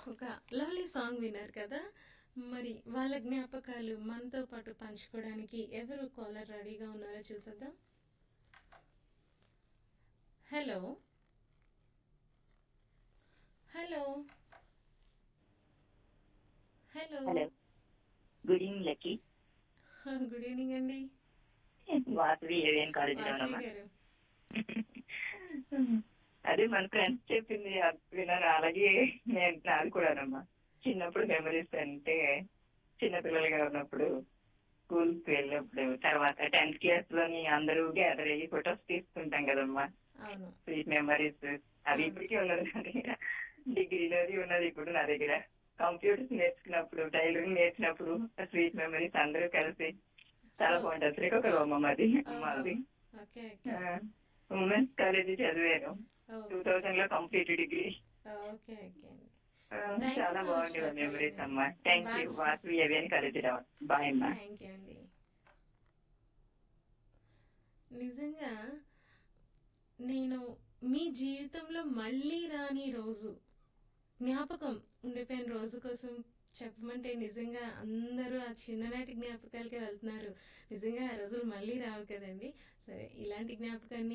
ఒక lovely song విన్నారు కదా మరి వాళ్ళ జ్ఞాపకాలు మనతో పాటు పంచుకోవడానికి ఎవరు కాలర్ రెడీగా ఉన్నారో చూసేద్దాం hello hello hello hello good evening lucky good evening అండి వాసవి ఏవియన్ కాలేజ్ వాసవి గారు అదే మన ఫ్రెండ్స్ చెప్పింది అది విన్నాను అలాగే నేను నాది కూడానమ్మా చిన్నప్పుడు మెమరీస్ అంటే చిన్నపిల్లలుగా ఉన్నప్పుడు స్కూల్ కి వెళ్ళినప్పుడు తర్వాత టెన్త్ క్లాస్ లోని అందరూ గ్యాదర్ అయ్యి ఫొటోస్ తీసుకుంటాం కదమ్మా అవును స్వీట్ మెమరీస్ అవి ఇప్పటికీ ఉన్నది నా దగ్గర డిగ్రీలోది ఉన్నది ఇప్పుడు నా దగ్గర కంప్యూటర్స్ నేర్చుకున్నప్పుడు టైలరింగ్ నేర్చినప్పుడు స్వీట్ మెమరీస్ అందరూ కలిసి చాలా So- బాగుంటుంది శ్రీకాకుళం మాది మాది ఓకే ఓకే ఉమెన్స్ కాలేజీ చదివాను టూ ఓకే థౌసండ్ లో కంప్లీట్ డిగ్రీ ఓకే ఓకే అండి ఆ, Thank you చాలా so much బాగుండేవి for మెమరీస్ calling. అమ్మా థ్యాంక్ యూ Bye. వాసు ఏవియన్ కాలేజీ రావాలి బాయ్ అమ్మా థ్యాంక్ యూ అండి నిజంగా నేను మీ జీవితంలో మళ్ళీ రాని రోజు జ్ఞాపకం ఉండిపోయిన రోజు కోసం చెప్పమంటే నిజంగా అందరూ ఆ చిన్ననాటి జ్ఞాపకాలకే వెళ్తున్నారు నిజంగా ఆ రోజులు మళ్ళీ రావు కదండి సరే ఇలాంటి జ్ఞాపకాన్ని